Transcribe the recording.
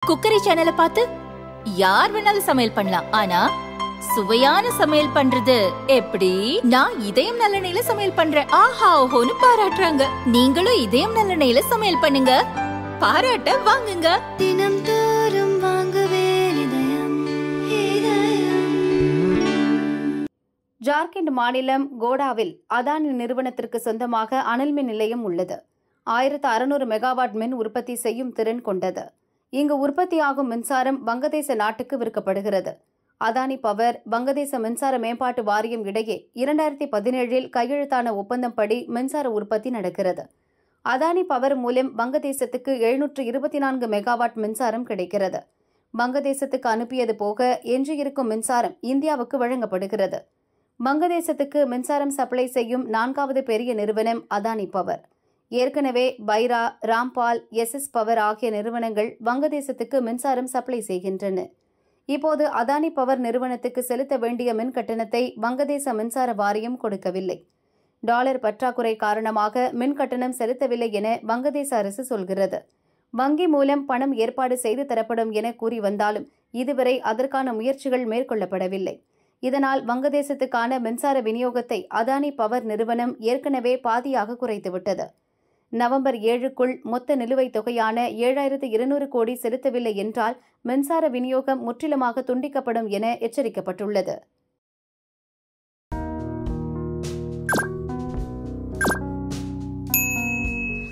cookery சேனலை பார்த்து யார் வேணாலும் சமையல் பண்ணலாம் ஆனா சுவையான சமையல் பண்றது எப்படி நான் இதயம் நல்லெண்ணெயில சமையல் பண்றேன் ஆஹா ஓஹோன்னு பாராட்டுறாங்க நீங்களும் இதயம் நல்லெண்ணெயில சமையல் பண்ணுங்க பாராட்ட வாங்குங்க தினம் தோறும் வாங்குவே இதயம் இதயம் ஜார்க்கண்ட் மாநிலம் கோடாவில் அதானி நிறுவனத்திற்கு சொந்தமாக அனல் மின் நிலையம் உள்ளது ஆயிரத்து அறுநூறு மெகாவாட் மின் உற்பத்தி செய்யும் திறன் கொண்டது இங்கு உற்பத்தியாகும் மின்சாரம் வங்கதேச நாட்டுக்கு விற்கப்படுகிறது அதானி பவர் வங்கதேச மின்சார மேம்பாட்டு வாரியம் இடையே இரண்டாயிரத்தி பதினேழில் கையெழுத்தான ஒப்பந்தம்படி மின்சார உற்பத்தி நடக்கிறது அதானி பவர் மூலம் வங்கதேசத்துக்கு எழுநூற்று இருபத்தி நான்கு மெகாவாட் மின்சாரம் கிடைக்கிறது வங்கதேசத்துக்கு அனுப்பியது போக எஞ்சியிருக்கும் மின்சாரம் இந்தியாவுக்கு வழங்கப்படுகிறது வங்கதேசத்துக்கு மின்சாரம் சப்ளை செய்யும் நான்காவது பெரிய நிறுவனம் அதானி பவர் ஏற்கனவே பைரா ராம்பால் எஸ்எஸ் பவர் ஆகிய நிறுவனங்கள் வங்கதேசத்துக்கு மின்சாரம் சப்ளை செய்கின்றன இப்போது அதானி பவர் நிறுவனத்துக்கு செலுத்த வேண்டிய மின் கட்டணத்தை வங்கதேச மின்சார வாரியம் கொடுக்கவில்லை டாலர் பற்றாக்குறை காரணமாக மின் கட்டணம் செலுத்தவில்லை என வங்கதேச அரசு சொல்கிறது வங்கி மூலம் பணம் ஏற்பாடு செய்து தரப்படும் என கூறி வந்தாலும் இதுவரை அதற்கான முயற்சிகள் மேற்கொள்ளப்படவில்லை இதனால் வங்கதேசத்துக்கான மின்சார விநியோகத்தை அதானி பவர் நிறுவனம் ஏற்கனவே பாதியாக குறைத்துவிட்டது நவம்பர் ஏழுக்குள் மொத்த நிலுவைத் தொகையான ஏழாயிரத்து இருநூறு கோடி செலுத்தவில்லை என்றால் மின்சார விநியோகம் முற்றிலுமாக துண்டிக்கப்படும் என எச்சரிக்கப்பட்டுள்ளது